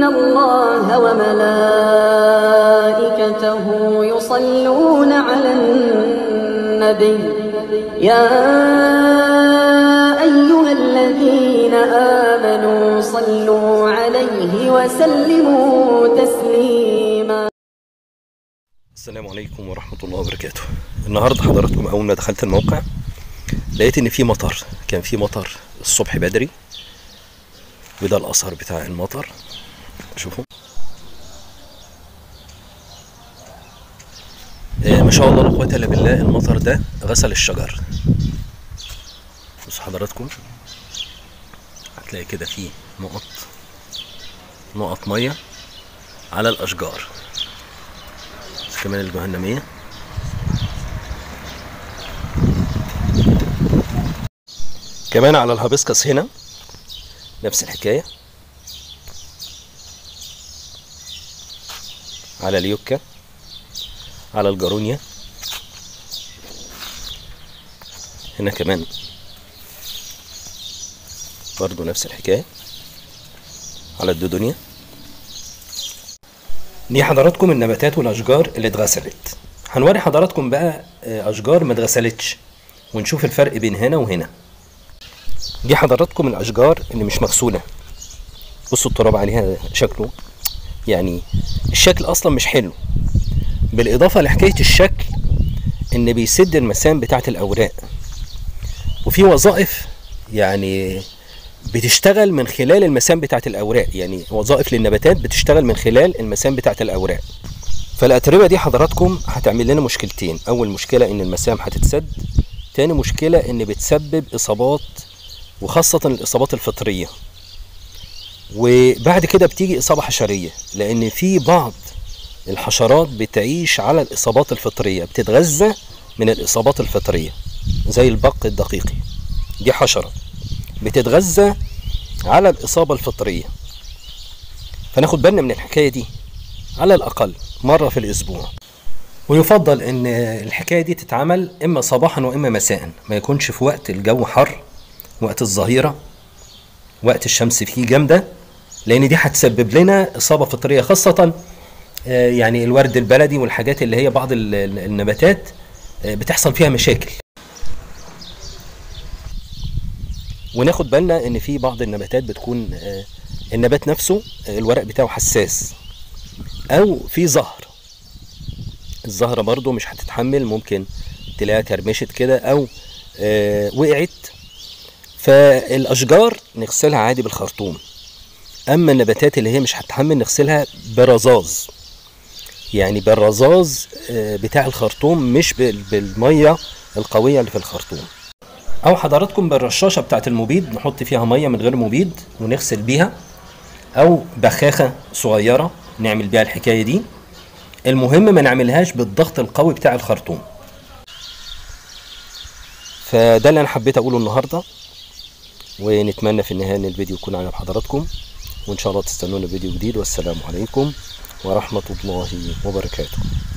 إن الله وملائكته يصلون على النبي يا أيها الذين آمنوا صلوا عليه وسلموا تسليما السلام عليكم ورحمة الله وبركاته النهاردة حضراتكم أول ما دخلت الموقع لقيت إن في مطر كان في مطر الصبح بدري وده الأثر بتاع المطر شوفوا آه، ما شاء الله لا قوة إلا بالله المطر ده غسل الشجر بصوا حضراتكم هتلاقي كده فيه نقط نقط مية على الأشجار كمان الجهنمية كمان على الهابسكس هنا نفس الحكاية على اليوكا على الجارونيا هنا كمان برضو نفس الحكاية على الدودونيا دي حضراتكم النباتات والاشجار اللي اتغسلت هنوري حضراتكم بقى آه، اشجار ما اتغسلتش ونشوف الفرق بين هنا وهنا دي حضراتكم الاشجار اللي مش مغسوله بصوا التراب عليها شكله يعني الشكل اصلا مش حلو بالاضافه لحكايه الشكل ان بيسد المسام بتاعه الاوراق وفي وظائف يعني بتشتغل من خلال المسام بتاعه الاوراق يعني وظائف للنباتات بتشتغل من خلال المسام بتاعه الاوراق فالاتربه دي حضراتكم هتعمل لنا مشكلتين اول مشكله ان المسام هتتسد تاني مشكله ان بتسبب اصابات وخاصه الاصابات الفطريه وبعد كده بتيجي اصابه حشريه لان في بعض الحشرات بتعيش على الاصابات الفطريه بتتغذى من الاصابات الفطريه زي البق الدقيقي دي حشره بتتغذى على الإصابة الفطرية فناخد بالنا من الحكاية دي على الأقل مرة في الأسبوع ويفضل إن الحكاية دي تتعمل إما صباحا وإما مساء ما يكونش في وقت الجو حر وقت الظهيرة وقت الشمس فيه جامدة لأن دي هتسبب لنا إصابة فطرية خاصة آه، يعني الورد البلدي والحاجات اللي هي بعض ال- ال- النباتات آه، بتحصل فيها مشاكل وناخد بالنا ان في بعض النباتات بتكون آه، النبات نفسه آه، الورق بتاعه حساس او في زهر الزهرة برضو مش هتتحمل ممكن تلاقيها كرمشت كده او آه، وقعت فالاشجار نغسلها عادي بالخرطوم اما النباتات اللي هي مش هتتحمل نغسلها برذاذ يعني بالرذاذ آه، بتاع الخرطوم مش بال- بالميه القويه اللي في الخرطوم او حضراتكم بالرشاشه بتاعت المبيد نحط فيها ميه من غير مبيد ونغسل بيها او بخاخه صغيره نعمل بيها الحكايه دي المهم ما نعملهاش بالضغط القوي بتاع الخرطوم فده اللي انا حبيت اقوله النهارده ونتمنى في النهايه ان الفيديو يكون عجب حضراتكم وان شاء الله تستنونا فيديو جديد والسلام عليكم ورحمه الله وبركاته